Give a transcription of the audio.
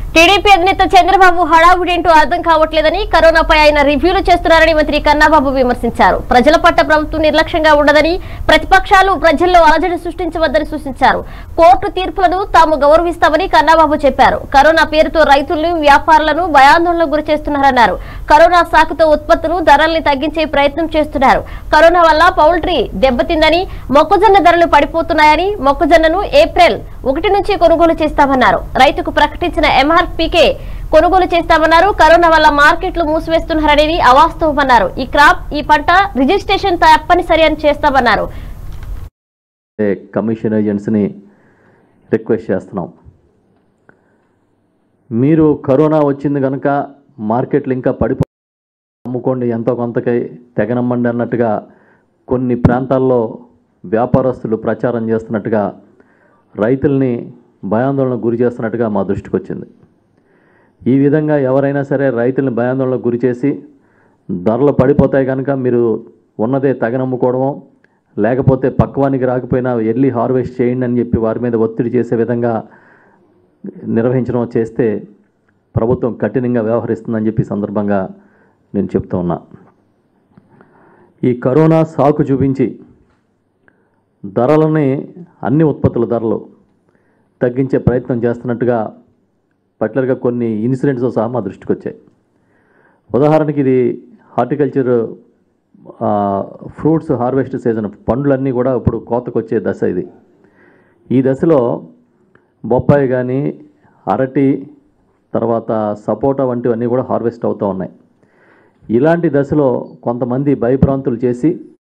TDP అధినేత చంద్రబాబు హడావుడేంటో అర్థం కావట్లేదని కరోనాపై ఆయన రివ్యూలు చేస్తున్నారని మంత్రి కన్నాబాబు విమర్శించారు ప్రజల పట్ల ప్రభుత్వం నిర్లక్ష్యంగా ఉండదని ప్రతిపక్షాలు ప్రజల్లో అలజడి సృష్టించవద్దని సూచించారు కోర్టు తీర్పులను తాము గౌరవిస్తామని కన్నాబాబు చెప్పారు కరోనా పేరుతో రైతులను వ్యాపారులను భయాందోళనకు గురి చేస్తున్నారన్నారు కరోనా సాకుతో ఉత్పత్తులు ధరల్ని తగ్గించే ప్రయత్నం చేస్తున్నారు కరోనా వల్ల పౌల్ట్రీ దెబ్బతిందని మొక్కజొన్న ధరలు పడిపోతున్నాయని మొక్కజొన్నను ఏప్రిల్ ఒకటి నుంచి కొనుగోలు చేస్తామన్నారు రైతుకు ప్రకటించిన ఎంఆర్పీకే కొనుగోలు చేస్తామన్నారు కరోనా వల్ల మార్కెట్లు మూసివేస్తున్నారనేది అవాస్తవమన్నారు ఈ క్రాప్ ఈ పంట రిజిస్ట్రేషన్ తప్పనిసరి అని చేస్తామన్నారు ఏ కమిషన్ ఏజెంట్స్ని రిక్వెస్ట్ చేస్తున్నాం మీరు కరోనా వచ్చింది కనుక మార్కెట్లు ఇంకా పడిపో అమ్ముకోండి ఎంతో కొంతకై తెగనమ్మండి అన్నట్టుగా కొన్ని ప్రాంతాల్లో వ్యాపారస్తులు ప్రచారం చేస్తున్నట్టుగా రైతుల్ని భయాందోళనకు గురి చేస్తున్నట్టుగా మా దృష్టికి వచ్చింది ఈ విధంగా ఎవరైనా సరే రైతుల్ని భయాందోళనకు గురి చేసి ధరలు పడిపోతాయి కనుక మీరు ఉన్నదే తగనమ్ముకోవడమో లేకపోతే పక్వానికి రాకపోయినా ఎర్లీ హార్వెస్ట్ చేయండి అని చెప్పి వారి మీద ఒత్తిడి చేసే విధంగా నిర్వహించడం చేస్తే ప్రభుత్వం కఠినంగా వ్యవహరిస్తుందని చెప్పి ఈ సందర్భంగా నేను చెప్తూ ఉన్నా ఈ కరోనా సాకు చూపించి ధరలని అన్ని ఉత్పత్తుల ధరలు తగ్గించే ప్రయత్నం చేస్తున్నట్టుగా పర్టికులర్గా కొన్ని ఇన్సిడెంట్స్ సహా మా దృష్టికి వచ్చాయి ఉదాహరణకి ఇది హార్టికల్చర్ ఫ్రూట్స్ హార్వెస్ట్ సీజన్ పండ్లన్నీ కూడా ఇప్పుడు కోతకు వచ్చే దశ ఇది ఈ దశలో బొప్పాయి కానీ అరటి తర్వాత సపోటా వంటివన్నీ కూడా హార్వెస్ట్ అవుతూ ఉన్నాయి ఇలాంటి దశలో కొంతమంది భయభ్రాంతులు చేసి